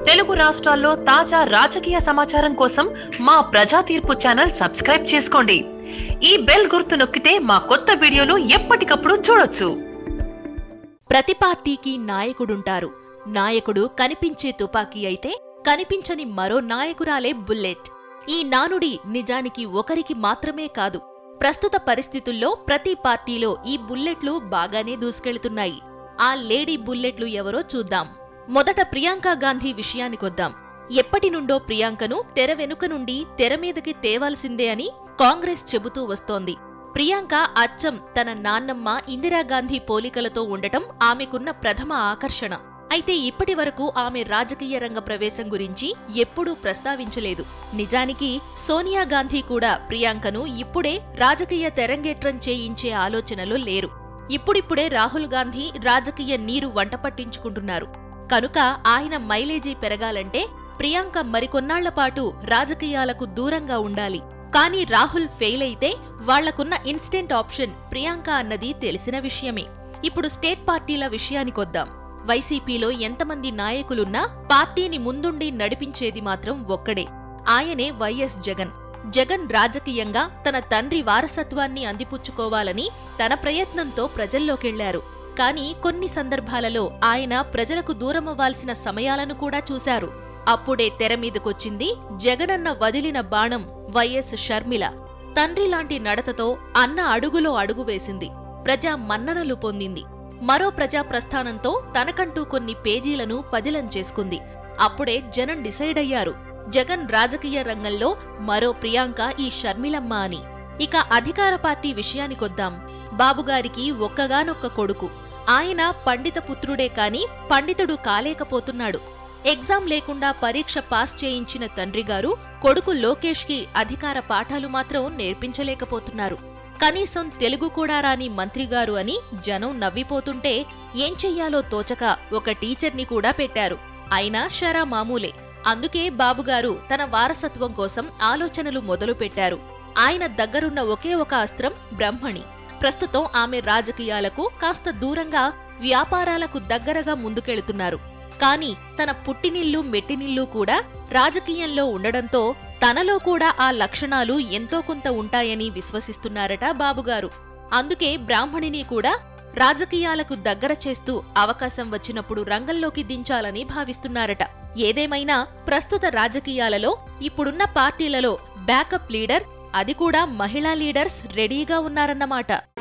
తెలుగు రాష్ట్రాల్లో తాజా రాజకీయ సమాచారం కోసం మా ప్రజా తీర్పు ఛానల్ సబ్స్క్రైబ్ చేసుకోండి ఈ బెల్ గుర్తు నొక్కితే మా కొత్త వీడియోలు ఎప్పటికప్పుడు చూడొచ్చు ప్రతి పార్టీకి నాయకుడుంటారు నాయకుడు కనిపించే తుపాకీ అయితే కనిపించని మరో నాయకురాలే బుల్లెట్ ఈ నానుడి నిజానికి ఒకరికి మాత్రమే కాదు ప్రస్తుత పరిస్థితుల్లో ప్రతి పార్టీలో ఈ బుల్లెట్లు బాగానే దూసుకెళ్తున్నాయి ఆ లేడీ బుల్లెట్లు ఎవరో చూద్దాం మొదట ప్రియాంక గాంధీ విషయానికొద్దాం ఎప్పటి నుండో ప్రియాంకను తెర వెనుక నుండి తెర మీదకి తేవాల్సిందే అని కాంగ్రెస్ చెబుతూ వస్తోంది ప్రియాంక అచ్చం తన నాన్నమ్మ ఇందిరాగాంధీ పోలికలతో ఉండటం ఆమెకున్న ప్రథమ ఆకర్షణ అయితే ఇప్పటి వరకు ఆమె రాజకీయ రంగ ప్రవేశం గురించి ఎప్పుడూ ప్రస్తావించలేదు నిజానికి సోనియా గాంధీ కూడా ప్రియాంకను ఇప్పుడే రాజకీయ తెరంగేట్రం చేయించే ఆలోచనలో లేరు ఇప్పుడిప్పుడే రాహుల్ గాంధీ రాజకీయ నీరు వంట పట్టించుకుంటున్నారు కనుక ఆయన మైలేజీ పెరగాలంటే ప్రియాంక మరికొన్నాళ్ల పాటు రాజకీయాలకు దూరంగా ఉండాలి కానీ రాహుల్ ఫెయిల్ అయితే వాళ్లకున్న ఇన్స్టెంట్ ఆప్షన్ ప్రియాంక అన్నది తెలిసిన విషయమే ఇప్పుడు స్టేట్ పార్టీల విషయానికొద్దాం వైసీపీలో ఎంతమంది నాయకులున్నా పార్టీని ముందుండి నడిపించేది మాత్రం ఒక్కడే ఆయనే వైఎస్ జగన్ జగన్ రాజకీయంగా తన తండ్రి వారసత్వాన్ని అందిపుచ్చుకోవాలని తన ప్రయత్నంతో ప్రజల్లోకెళ్లారు కానీ కొన్ని సందర్భాలలో ఆయన ప్రజలకు దూరమవ్వాల్సిన సమయాలను కూడా చూశారు అప్పుడే తెర మీదకొచ్చింది జగనన్న వదిలిన బాణం వైఎస్ షర్మిల తండ్రి లాంటి నడతతో అన్న అడుగులో అడుగు వేసింది ప్రజా మన్ననలు పొందింది మరో ప్రజా ప్రస్థానంతో తనకంటూ కొన్ని పేజీలను పదిలం చేసుకుంది అప్పుడే జనం డిసైడ్ అయ్యారు జగన్ రాజకీయ రంగంలో మరో ప్రియాంక ఈ షర్మిలమ్మ అని ఇక అధికార పార్టీ విషయానికొద్దాం బాబుగారికి ఒక్కగానొక్క కొడుకు ఆయన పండిత పుత్రుడే కాని పండితుడు కాలేకపోతున్నాడు ఎగ్జామ్ లేకుండా పరీక్ష పాస్ చేయించిన తండ్రిగారు కొడుకు లోకేష్కి అధికార పాఠాలు మాత్రం నేర్పించలేకపోతున్నారు కనీసం తెలుగు కూడా రాని మంత్రిగారు అని జనం నవ్విపోతుంటే ఏం చెయ్యాలో తోచక ఒక టీచర్ని కూడా పెట్టారు అయినా షరా మామూలే అందుకే బాబుగారు తన వారసత్వం కోసం ఆలోచనలు మొదలుపెట్టారు ఆయన దగ్గరున్న ఒకే ఒక అస్త్రం బ్రహ్మణి ప్రస్తుతం ఆమె రాజకీయాలకు కాస్త దూరంగా వ్యాపారాలకు దగ్గరగా ముందుకెళుతున్నారు కాని తన పుట్టినిల్లు మెట్టినిల్లు కూడా రాజకీయంలో ఉండడంతో తనలో కూడా ఆ లక్షణాలు ఎంతో కొంత ఉంటాయని విశ్వసిస్తున్నారట బాబుగారు అందుకే బ్రాహ్మణిని కూడా రాజకీయాలకు దగ్గర చేస్తూ అవకాశం వచ్చినప్పుడు రంగంలోకి దించాలని భావిస్తున్నారట ఏదేమైనా ప్రస్తుత రాజకీయాలలో ఇప్పుడున్న పార్టీలలో బ్యాకప్ లీడర్ అది కూడా మహిళా లీడర్స్ రెడీగా ఉన్నారన్నమాట